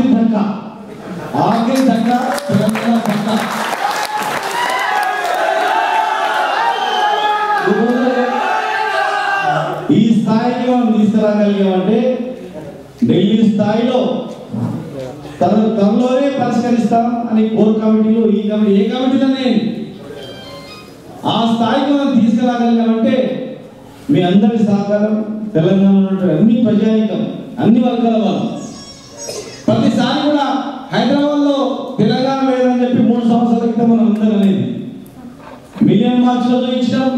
ఆఖరి దక్క ఆఖరి దక్క తెలంగాణ పక్క ఈ స్థాయికి మనం తీసుకురాగలిగామంటే ఢిల్లీ స్థాయిలో తన త్వరలోనే పరిష్కరిస్తాం అని కోర్ కమిటీలు ఈ కమిటీ ఏ కమిటీలోనే ఆ స్థాయికి మనం తీసుకురాగలిగామంటే మీ అందరి సహకారం తెలంగాణలో ఉన్నటువంటి అన్ని ప్రజానికం అన్ని వర్గాల వాళ్ళు ప్రతిసారి కూడా హైదరాబాద్ లో తెలంగాణ లేదని చెప్పి మూడు సంవత్సరాల క్రితం మనం అందరం అనేది మిలియన్ మార్చ్ లో చూపించడం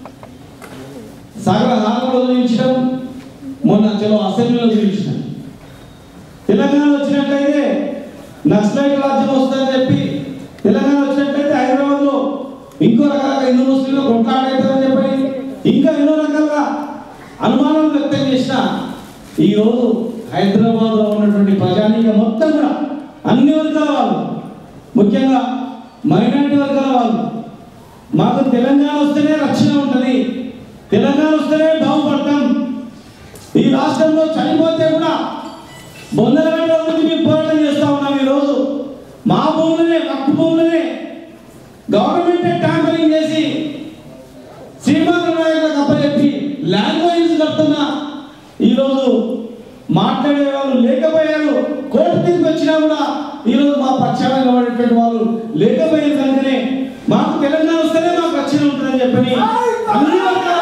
సాగర హారంలో చూపించడం మొన్న చలో అసెంబ్లీలో చూపించడం తెలంగాణ వచ్చినట్లయితే నక్సలైట్ రాజ్యం వస్తుందని చెప్పి తెలంగాణ వచ్చినట్లయితే హైదరాబాద్ లో ఇంకో రకాల హిందూ ముస్లింలు కొట్లాడైతారని చెప్పి ఇంకా ఎన్నో రకాలుగా అనుమానాలు వ్యక్తం చేసిన ఈ రోజు హైదరాబాద్ లో ఉన్నటువంటి ప్రజానీక మొత్తం కూడా అన్ని వర్గాల వాళ్ళు ముఖ్యంగా మైనారిటీ వర్గాల వాళ్ళు మాకు తెలంగాణ వస్తేనే రక్షణ ఉంటుంది తెలంగాణ వస్తేనే బాగుపడతాం ఈ రాష్ట్రంలో చనిపోతే కూడా బొందల గంటల గురించి మేము పోరాటం చేస్తా ఉన్నాం ఈరోజు మా భూములనే పక్కు భూములనే గవర్నమెంట్ ట్యాంపరింగ్ చేసి శ్రీమంత నాయకులకు అప్పచెప్పి లాంగ్వేజ్ కడుతున్నా ఈరోజు మాట్లాడే వాళ్ళు లేకపోయారు కోర్టు తీర్పు వచ్చినా కూడా ఈరోజు మా పక్షాన నిలబడేటువంటి వాళ్ళు లేకపోయారు కనుకనే మాకు తెలంగాణ వస్తేనే మాకు రక్షణ ఉంటుందని చెప్పని అన్ని వర్గాల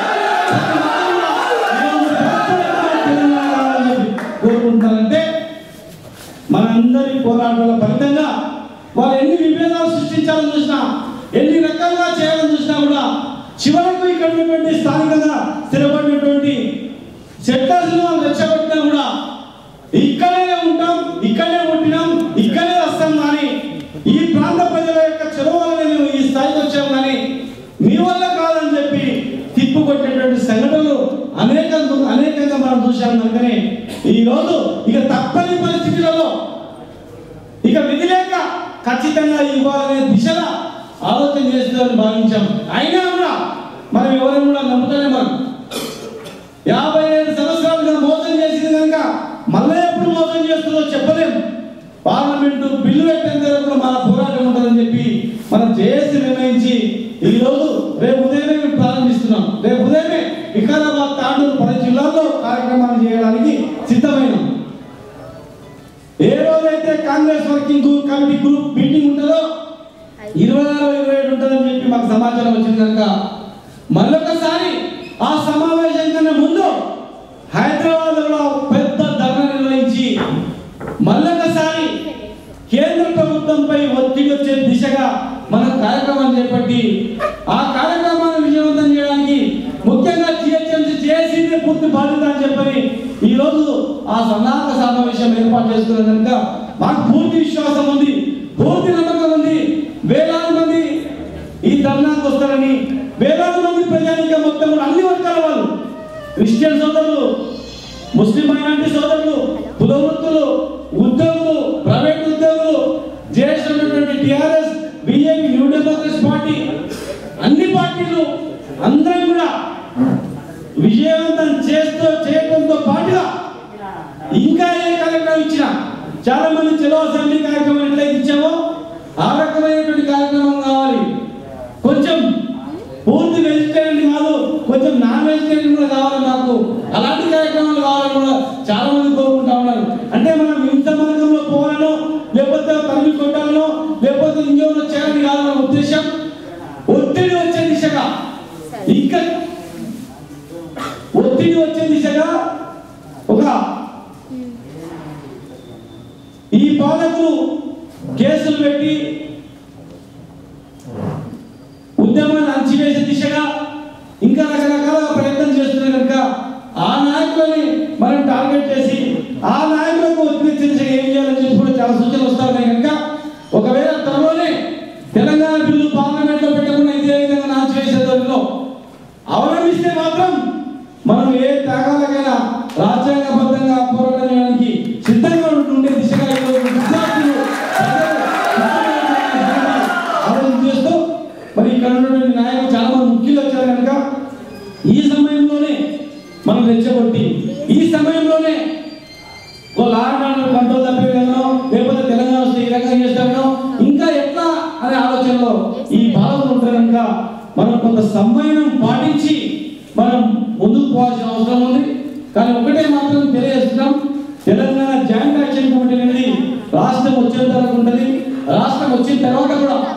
వాళ్ళు ప్రతి ఒక్కరు కూడా ఈరోజు తెలంగాణ కావాలని చెప్పి కోరుకుంటారంటే మనందరి పోరాటాల ఫలితంగా వాళ్ళు ఎన్ని విభేదాలు సృష్టించాలని చూసినా ఎన్ని రకాలుగా చేయాలని చూసినా కూడా చివరకు ఇక్కడ ఉన్నటువంటి స్థానికంగా స్థిరపడినటువంటి సెక్టర్స్ వాళ్ళు రెచ్చగొట్టినా కూడా ఇక్కడే ఉంటాం ఇక్కడే ఉంటున్నాం ఇక్కడే వస్తాం కానీ ఈ ప్రాంత ప్రజల యొక్క చొరవ వల్ల మేము ఈ స్థాయికి వచ్చాం కానీ మీ వల్ల కాదని చెప్పి తిప్పుకొట్టేటువంటి సంఘటనలు అనేక అనేకంగా మనం చూసాం కనుకనే ఈ రోజు ఇక తప్పని పరిస్థితులలో ఇక విధి లేక ఖచ్చితంగా ఇవ్వాలనే దిశగా ఆలోచన చేస్తుందని భావించాం అయినా కూడా మనం ఎవరైనా కూడా నమ్ముతూనే మనం యాభై ఐదు సంవత్సరాలుగా మోసం చేసింది కనుక మళ్ళీ ఎప్పుడు మోసం చేస్తుందో చెప్పలేం పార్లమెంటు బిల్లు పెట్టేంత వరకు మన పోరాటం ఉంటుందని చెప్పి మనం చేసి నిర్ణయించి ఈ రోజు రేపు ఉదయమే మేము ప్రారంభిస్తున్నాం రేపు ఉదయమే వికారాబాద్ తాండూరు పది జిల్లాల్లో కార్యక్రమాలు చేయడానికి సిద్ధమైనాం ఏ రోజైతే Congress working committee group meeting ఉంటుందో ఇరవై ఆరు ఇరవై ఏడు ఉంటుందని చెప్పి మాకు సమాచారం వచ్చింది కనుక మళ్ళొకసారి ఆ సమావేశం కన్నా ముందు హైదరాబాద్ లో పెద్ద ధర్నా నిర్వహించి మళ్ళొకసారి కేంద్ర ప్రభుత్వంపై ఒత్తిడి వచ్చే దిశగా మనం కార్యక్రమం చేపట్టి ఆ కార్యక్రమాన్ని విజయవంతం చేయడానికి ముఖ్యంగా జిహెచ్ఎంసీ చేసింది పూర్తి బాధ్యత అని చెప్పని ఈ రోజు ఆ సన్నాహక సమావేశం ఏర్పాటు చేసుకున్న కనుక మాకు పూర్తి విశ్వాసం ఉంది పూర్తి నమ్మకం ఉంది వేలాది మంది ఈ ధర్నాకు వస్తారని వేలాది మంది ప్రజానిక మొత్తం కూడా అన్ని వర్గాల వాళ్ళు క్రిస్టియన్ సోదరులు ముస్లిం మైనారిటీ సోదరులు కులవృత్తులు ఉద్యోగులు ప్రైవేట్ ఉద్యోగులు చేసినటువంటి TRS BJP New Democracy party అన్ని పార్టీలు అందరం కూడా విజయవంతం చేస్తూ చేయడంతో పాటుగా ఇంకా ఏ కార్యక్రమం ఇచ్చినా చాలా మంది చెలో అసెంబ్లీ కార్యక్రమం ఎట్లయితే ఇచ్చామో ఆ రకమైనటువంటి కార్యక్రమం కావాలి కొంచెం పూర్తి వెజిటేరియన్ కాదు కొంచెం నాన్ వెజిటేరియన్ కూడా కావాలి మాకు అలాంటి కార్యక్రమాలు కావాలని కూడా చాలా మంది కోరుకుంటా ఉన్నారు అంటే మనం హింస మార్గంలో పోవాలనో లేకపోతే తరిమి కొట్టాలనో లేకపోతే ఇంకేమైనా చేయాలని కాదు మన ఉద్దేశం ఒత్తిడి వచ్చే దిశగా ఇంకా ఒత్తిడి వచ్చే దిశగా ఒక ఈ పాలకులు కేసులు పెట్టి ఉద్యమాన్ని అణచివేసే దిశగా ఇంకా రకరకాల ప్రయత్నం చేస్తున్నారు కనుక ఆ నాయకులని మనం టార్గెట్ చేసి ఆ నాయకులకు ఒత్తిడి దిశగా ఏం చేయాలని చెప్పి కూడా చాలా సూచనలు వస్తా ఉన్నాయి కనుక ఒకవేళ త్వరలోనే తెలంగాణ బిల్లు పార్లమెంట్ లో పెట్టకుండా ఇదే విధంగా నాచి వేసే దానిలో అవలంబిస్తే మాత్రం మనం ఏ త్యాగాలకైనా రాజ్యాంగబద్ధంగా పోరాటం చేయడానికి సిద్ధంగా ఉండే దిశగా ఈరోజు విద్యార్థులు ప్రజలు, కొంత సమయం పాటించి మనం ముందుకు పోవాల్సిన అవసరం ఉంది కానీ ఒకటే మాత్రం తెలియజేస్తున్నాం తెలంగాణ జాయింట్ యాక్షన్ కమిటీ అనేది రాష్ట్రం వచ్చేంత వరకు ఉంటుంది రాష్ట్రం వచ్చిన తర్వాత కూడా